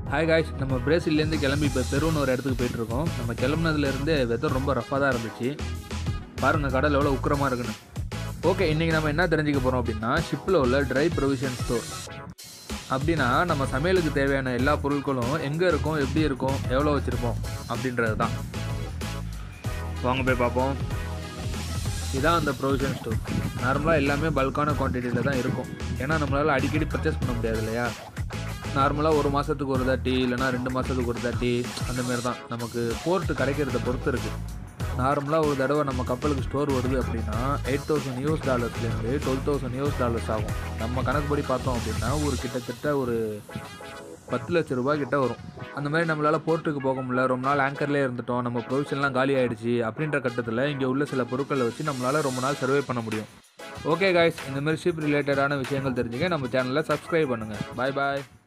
hi guys நம்ம பிரேசில்லேருந்து கிளம்பி இப்போ பெருன்னு ஒரு இடத்துக்கு போயிட்டு இருக்கோம் நம்ம கிளம்புனதுலேருந்து வெதர் ரொம்ப ரஃபாக தான் இருந்துச்சு பாருங்கள் கடல் எவ்வளோ உக்கிரமாக இருக்குன்னு ஓகே இன்றைக்கி நம்ம என்ன தெரிஞ்சுக்க போகிறோம் அப்படின்னா ஷிப்பில் உள்ள ட்ரை ப்ரொவிஷன் ஸ்டோர் அப்படின்னா நம்ம சமையலுக்கு தேவையான எல்லா பொருட்களும் எங்கே இருக்கும் எப்படி இருக்கும் எவ்வளோ வச்சுருப்போம் அப்படின்றது தான் வாங்க போய் பார்ப்போம் இதான் அந்த ப்ரொவிஷன் ஸ்டோர் நார்மலாக எல்லாமே பல்கான குவான்டிட்டியில் தான் இருக்கும் ஏன்னா நம்மளால் அடிக்கடி பர்ச்சேஸ் பண்ண முடியாது இல்லையா நார்மலாக ஒரு மாதத்துக்கு ஒரு தாட்டி இல்லைனா ரெண்டு மாதத்துக்கு ஒரு தாட்டி அந்த மாதிரி தான் நமக்கு போர்ட்டு கிடைக்கிறத பொறுத்து இருக்குது நார்மலாக ஒரு தடவை நம்ம கப்பலுக்கு ஸ்டோர் வருது அப்படின்னா எயிட் தௌசண்ட் யூஎஸ் டாலர்ஸ்லேருந்து டுவெல் தௌசண்ட் யூஎஸ் டாலர்ஸ் ஆகும் நம்ம கணக்குப்படி பார்த்தோம் அப்படின்னா ஒரு கிட்டத்தட்ட ஒரு பத்து லட்ச ரூபாய் கிட்ட வரும் அந்த மாதிரி நம்மளால் போர்ட்டுக்கு போக முடியல ரொம்ப நாள் ஆங்கர்லேயே இருந்துட்டோம் நம்ம ப்ரொவிஷன்லாம் காலி ஆயிடுச்சு அப்படின்ற கட்டத்தில் இங்கே உள்ள சில பொருட்களை வச்சு நம்மளால் ரொம்ப நாள் சர்வே பண்ண முடியும் ஓகே காய்ஸ் இந்த மாதிரி ஷிப் ரிலேட்டடான விஷயங்கள் தெரிஞ்சுக்க நம்ம சேனலை சப்ஸ்கிரைப் பண்ணுங்கள் பாய் பாய்